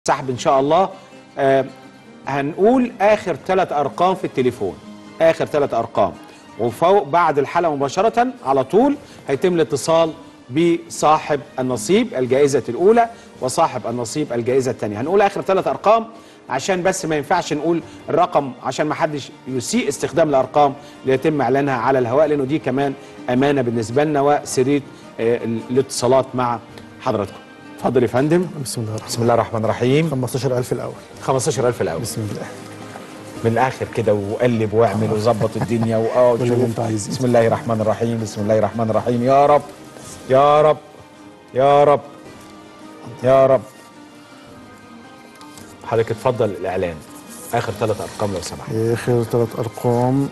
سحب ان شاء الله آه هنقول اخر ثلاث ارقام في التليفون اخر ثلاث ارقام وفوق بعد الحلقه مباشره على طول هيتم الاتصال بصاحب النصيب الجائزه الاولى وصاحب النصيب الجائزه الثانيه هنقول اخر ثلاث ارقام عشان بس ما ينفعش نقول الرقم عشان ما حدش يسيء استخدام الارقام اللي يتم اعلانها على الهواء لانه دي كمان امانه بالنسبه لنا وسريه آه الاتصالات مع حضراتكم اتفضل يا فندم بسم الله الرحمن بسم الله الرحمن الرحيم 15000 الاول 15000 الاول بسم الله من الاخر كده وقلب واعمل وظبط الدنيا واه كل اللي وشوف. انت عايزه. بسم الله الرحمن الرحيم بسم الله الرحمن الرحيم يا رب يا رب يا رب يا رب حضرتك اتفضل الاعلان اخر ثلاث ارقام لو سمحت اخر ثلاث ارقام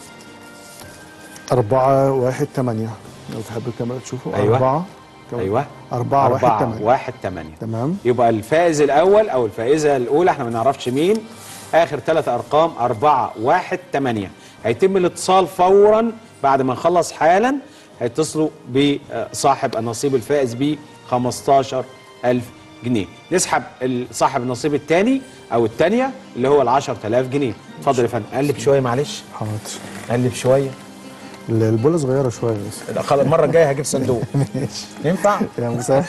4 1 8 لو تحب الكاميرا تشوفه أيوة. 4 ايوه 4 1 8 1 8 تمام يبقى الفائز الاول او الفائزه الاولى احنا ما نعرفش مين اخر ثلاث ارقام 4 1 8 هيتم الاتصال فورا بعد ما نخلص حالا هيتصلوا بصاحب النصيب الفائز ب 15000 جنيه نسحب ال- صاحب النصيب الثاني او الثانيه اللي هو ال 10000 جنيه اتفضل يا فندم قلب شويه معلش حاضر قلب شويه البوله صغيره شويه بس خلاص المره الجايه هجيب صندوق ماشي ينفع يا مساء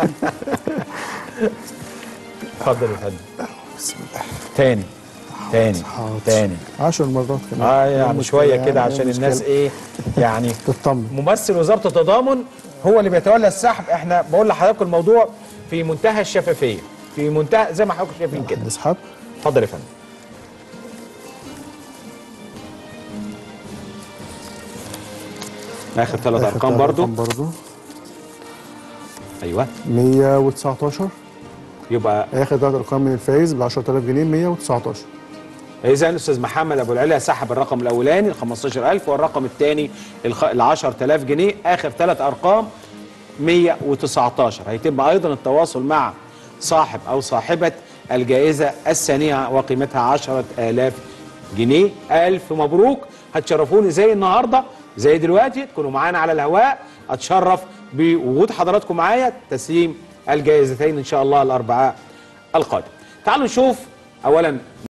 اتفضل يا فندم بسم الله تاني تاني حاضر. تاني 10 مرات كمان اه إيه يعني المشكلة شويه يعني؟ كده إيه عشان المشكلة؟ الناس ايه يعني تطمن ممثل وزاره التضامن هو اللي بيتولى السحب احنا بقول لحضراتكم الموضوع في منتهى الشفافيه في منتهى زي ما حضراتكم شايفين كده نسحب اتفضل يا فندم اخر ثلاث آخر ارقام ثلاث برضو أرقام برضو ايوه 119 يبقى اخر ثلاث ارقام من الفايز ب 10000 جنيه 119 اذا الاستاذ محمد ابو العلا سحب الرقم الاولاني ال 15000 والرقم الثاني ال 10000 جنيه اخر ثلاث ارقام 119 هيتم ايضا التواصل مع صاحب او صاحبه الجائزه الثانيه وقيمتها 10000 جنيه الف مبروك هتشرفوني زي النهارده زي دلوقتي تكونوا معانا على الهواء اتشرف بوجود حضراتكم معايا تسليم الجائزتين ان شاء الله الاربعاء القادم تعالوا نشوف اولا